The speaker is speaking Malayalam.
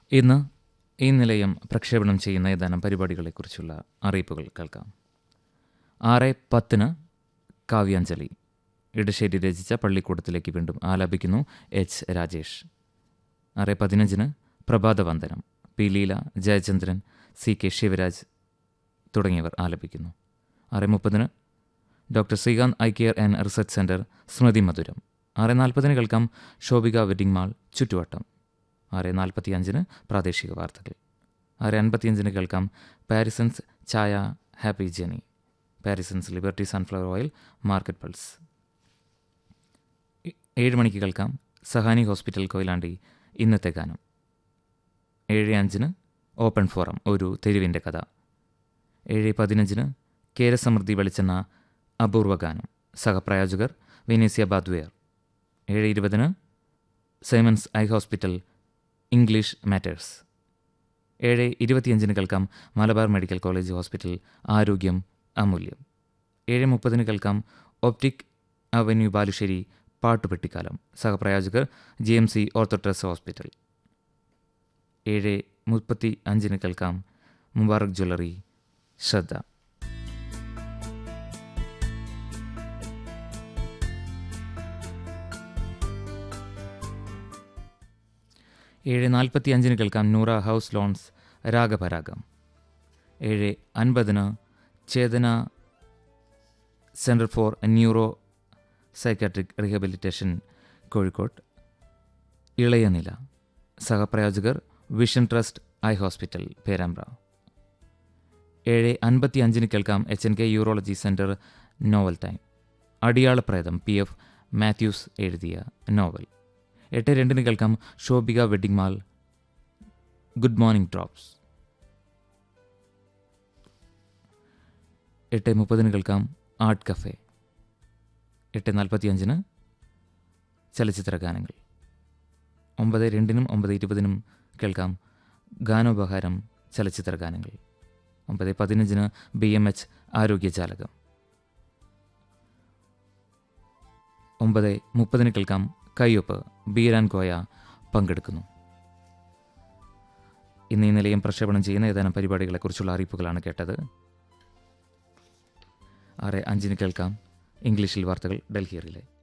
ഇന്ന് ഈ നിലയം പ്രക്ഷേപണം ചെയ്യുന്ന ഏതാനും പരിപാടികളെക്കുറിച്ചുള്ള അറിയിപ്പുകൾ കേൾക്കാം ആറ് പത്തിന് കാവ്യാഞ്ജലി ഇടശ്ശേരി രചിച്ച പള്ളിക്കൂടത്തിലേക്ക് വീണ്ടും ആലാപിക്കുന്നു എച്ച് രാജേഷ് ആറ് പതിനഞ്ചിന് പ്രഭാതവന്ദനം P Leela Jayachandran C K Sivaraj തുടങ്ങിയവർ ആലപിക്കുന്നു ആറ് മുപ്പതിന് doctor Srikanth eye care and research centre സ്മൃതി മധുരം ആറ് നാൽപ്പതിന് കേൾക്കാം ശോഭിക വെഡിംഗ് മാൾ ചുറ്റുവട്ടം ആറ് നാൽപ്പത്തി അഞ്ചിന് പ്രാദേശിക വാർത്തകൾ ആറ് അൻപത്തിയഞ്ചിന് കേൾക്കാം പാരിസൺസ് ചായ happy journey Parisons liberty sunflower oil market pulse ഏ- ഏഴ് മണിക്ക് കേൾക്കാം സഹാനി ഹോസ്പിറ്റൽ കൊയിലാണ്ടി ഇന്നത്തെ ഗാനം ഏഴ് അഞ്ചിന് ഓപ്പൺ ഫോറം ഒരു തെരുവിൻ്റെ കഥ ഏഴ് പതിനഞ്ചിന് കേരസമൃദ്ധി വെളിച്ചെന്ന അപൂർവ ഗാനം സഹപ്രായോജകർ വെനീസിയ ബാദ്വേർ ഏഴ് ഇരുപതിന് Simons eye hospital English matters ഏഴ് ഇരുപത്തിയഞ്ചിന് കേൾക്കാം മലബാർ മെഡിക്കൽ കോളേജ് ഹോസ്പിറ്റൽ ആരോഗ്യം അമൂല്യം ഏഴ് മുപ്പതിന് കേൾക്കാം ഒപ്റ്റിക് അവന്യൂ ബാലുശ്ശേരി പാട്ടുപെട്ടിക്കാലം സഹപ്രായോജകർ ജി എം സി ഓർത്തോട്രസ് ഹോസ്പിറ്റൽ ഏഴ് മുപ്പത്തി അഞ്ചിന് കേൾക്കാം മുബാറക് ജ്വല്ലറി ശ്രദ്ധ ഏഴ് നാൽപ്പത്തി അഞ്ചിന് കേൾക്കാം നൂറ ഹൗസ് ലോൺസ് രാഗപരാഗം ഏഴ് അൻപതിന് Chetana centre for neuro psychiatric rehabilitation Kozhikode ഇളയനില സഹപ്രയോജകർ vision trust eye hospital Perambra ഏഴ് അൻപത്തി അഞ്ചിന് കേൾക്കാം H N K urology centre novel time അടിയാളപ്രേതം പി എഫ് മാത്യൂസ് എഴുതിയ നോവൽ എട്ട് രണ്ടിന് കേൾക്കാം Shobhika wedding mall good morning drops എട്ട് മുപ്പതിന് കേൾക്കാം ആർട്ട് കഫേ എട്ട് നാൽപ്പത്തിയഞ്ചിന് ചലച്ചിത്ര ഗാനങ്ങൾ ഒമ്പത് രണ്ടിനും ഒമ്പത് ഇരുപതിനും കേൾക്കാം ഗാനോപഹാരം ചലച്ചിത്ര ഗാനങ്ങൾ ഒമ്പത് പതിനഞ്ചിന് ബി എം എച്ച് ആരോഗ്യജാലകം ഒമ്പത് മുപ്പതിന് കേൾക്കാം കയ്യൊപ്പ് ബീരാൻ കോയ പങ്കെടുക്കുന്നു ഇന്ന് ഈ നിലയം പ്രക്ഷേപണം ചെയ്യുന്ന ഏതാനും പരിപാടികളെക്കുറിച്ചുള്ള അറിയിപ്പുകളാണ് കേട്ടത് ആറ് അഞ്ചിന് കേൾക്കാം ഇംഗ്ലീഷിൽ വാർത്തകൾ ഡൽഹിയിലെ